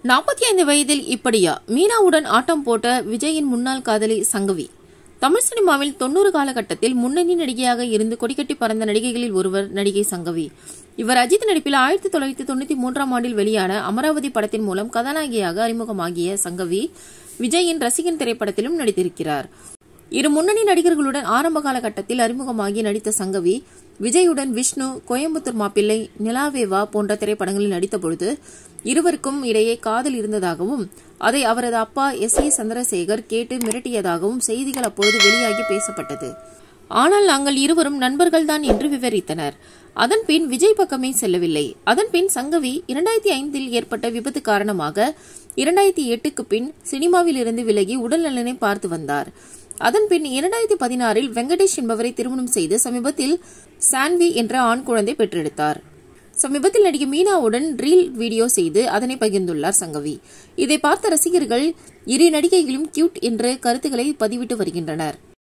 நாற்பத்தி ஐந்து வயதில் இப்படியா மீனாவுடன் ஆட்டம் போட்ட விஜயின் முன்னாள் காதலி சங்கவி தமிழ் சினிமாவில் தொண்ணூறு காலகட்டத்தில் முன்னணி நடிகையாக இருந்து கொடிக்கட்டி பறந்த நடிகைகளில் ஒருவர் நடிகை சங்கவி இவர் அஜித் நடிப்பில் ஆயிரத்தி தொள்ளாயிரத்தி தொண்ணூத்தி மூன்றாம் ஆண்டில் வெளியான அமராவதி படத்தின் மூலம் கதாநாயகியாக அறிமுகமாகிய சங்கவி விஜயின் ரசிகன் திரைப்படத்திலும் நடித்திருக்கிறார் இரு முன்னணி நடிகர்களுடன் ஆரம்ப காலகட்டத்தில் அறிமுகமாகி நடித்த சங்கவி விஜயுடன் விஷ்ணு கோயம்புத்தூர் மாப்பிள்ளை நிலாவேவா போன்ற திரைப்படங்களில் நடித்தபொழுது இருவருக்கும் இடையே காதல் இருந்ததாகவும் அதை அவரது அப்பா எஸ் ஏ சந்திரசேகர் கேட்டு மிரட்டியதாகவும் செய்திகள் அப்பொழுது வெளியாகி பேசப்பட்டது ஆனால் நாங்கள் இருவரும் நண்பர்கள்தான் என்று விவரித்தனர் அதன் பின் விஜய் பக்கமே செல்லவில்லை அதன் பின் சங்கவி இரண்டாயிரத்தி ஐந்தில் ஏற்பட்ட விபத்து காரணமாக இரண்டாயிரத்தி எட்டுக்கு பின் சினிமாவில் இருந்து விலகி உடல் நலனை பார்த்து வந்தார் அதன் பின் இரண்டாயிரத்தி பதினாறில் வெங்கடேஷ் என்பவரை திருமணம் செய்து சமீபத்தில் சான்வி என்ற ஆண் குழந்தை பெற்றெடுத்தார் சமீபத்தில் நடிகை மீனாவுடன் ரீல் வீடியோ செய்து அதனை பகிர்ந்துள்ளார் சங்கவி இதை பார்த்த ரசிகர்கள் இரு நடிகைகளும் கியூட் என்ற கருத்துக்களை பதிவிட்டு வருகின்றனர்